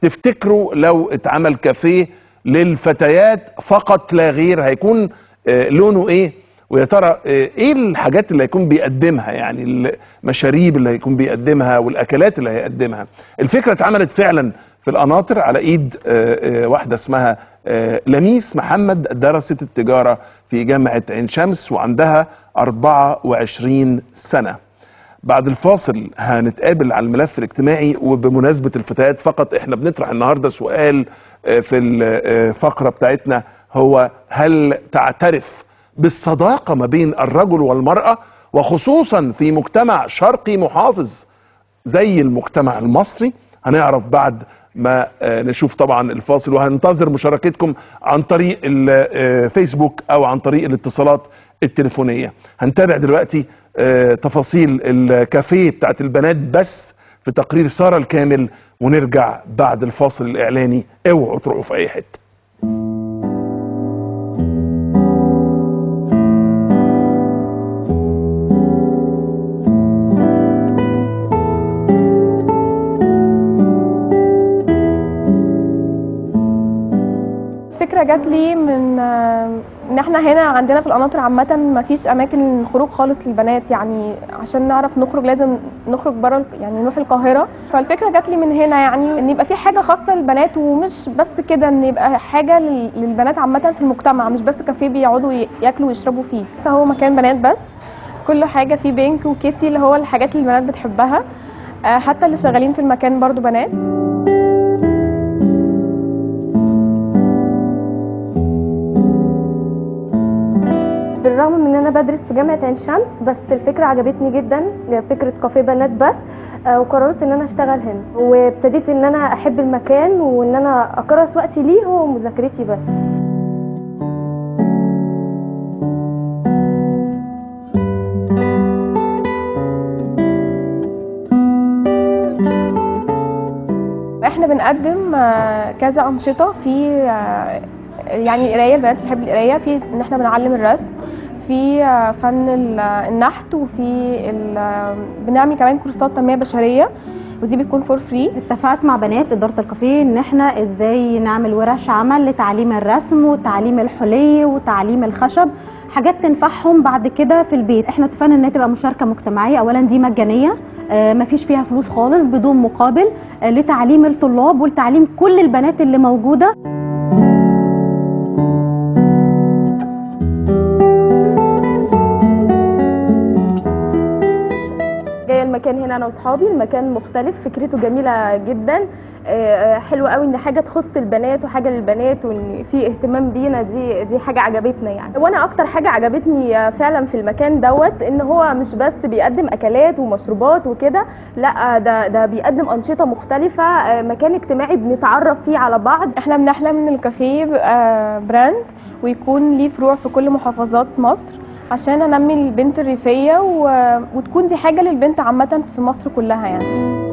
تفتكروا لو اتعمل كافيه للفتيات فقط لا غير هيكون آه، لونه ايه ويا ترى آه، ايه الحاجات اللي هيكون بيقدمها يعني المشاريب اللي هيكون بيقدمها والاكلات اللي هيقدمها الفكره اتعملت فعلا في القناطر على ايد آه، آه، واحده اسمها آه، لميس محمد درست التجاره في جامعه عين شمس وعندها 24 سنه بعد الفاصل هنتقابل على الملف الاجتماعي وبمناسبة الفتيات فقط احنا بنطرح النهاردة سؤال آه، في الفقرة بتاعتنا هو هل تعترف بالصداقة ما بين الرجل والمرأة وخصوصا في مجتمع شرقي محافظ زي المجتمع المصري هنعرف بعد ما آه، نشوف طبعا الفاصل وهننتظر مشاركتكم عن طريق الفيسبوك او عن طريق الاتصالات التليفونيه هنتابع دلوقتي آه، تفاصيل الكافيه بتاعت البنات بس في تقرير ساره الكامل ونرجع بعد الفاصل الاعلاني اوعوا تروحوا في اي حته الفكره جات لي من آه، ان احنا هنا عندنا في القناطر عامه ما فيش اماكن للخروج خالص للبنات يعني عشان نعرف نخرج لازم نخرج بره يعني نروح القاهره فالفكره جات لي من هنا يعني ان يبقى في حاجه خاصه للبنات ومش بس كده ان يبقى حاجه لل- للبنات عامه في المجتمع مش بس كافيه بيقعدوا ي- ياكلوا ويشربوا فيه فهو مكان بنات بس كل حاجه فيه بينك وكيتي اللي هو الحاجات اللي البنات بتحبها آه، حتى اللي شغالين في المكان برضو بنات بالرغم من ان انا بدرس في جامعه عين شمس بس الفكره عجبتني جدا فكره كافيه بنات بس آه، وقررت ان انا اشتغل هنا وابتديت ان انا احب المكان وان انا اكرس وقتي ليه هو مذاكرتي بس احنا بنقدم آه، كذا انشطه في آه، يعني قرايه البنات بتحب القرايه في ان احنا بنعلم الرسم في آه، فن ال- النحت وفي ال- آه، بنعمل كمان كورسات تنميه بشريه ودي بتكون فور فري اتفقت مع بنات اداره الكافيه ان احنا ازاي نعمل ورش عمل لتعليم الرسم وتعليم الحلي وتعليم الخشب حاجات تنفعهم بعد كده في البيت احنا اتفقنا انها تبقى مشاركه مجتمعيه اولا دي مجانيه آه، مفيش فيها فلوس خالص بدون مقابل آه، لتعليم الطلاب ولتعليم كل البنات اللي موجوده جايه المكان هنا انا واصحابي المكان مختلف فكرته جميله جدا آه، حلوه قوي ان حاجه تخص البنات وحاجه للبنات وان في اهتمام بينا دي دي حاجه عجبتنا يعني وانا اكتر حاجه عجبتني آه، فعلا في المكان دوت ان هو مش بس بيقدم اكلات ومشروبات وكده لا ده ده بيقدم انشطه مختلفه آه، مكان اجتماعي بنتعرف فيه على بعض احنا بنحلم ان الكافيه يبقى براند ويكون ليه فروع في كل محافظات مصر عشان انمي البنت الريفيه و... وتكون دي حاجه للبنت عامه في مصر كلها يعني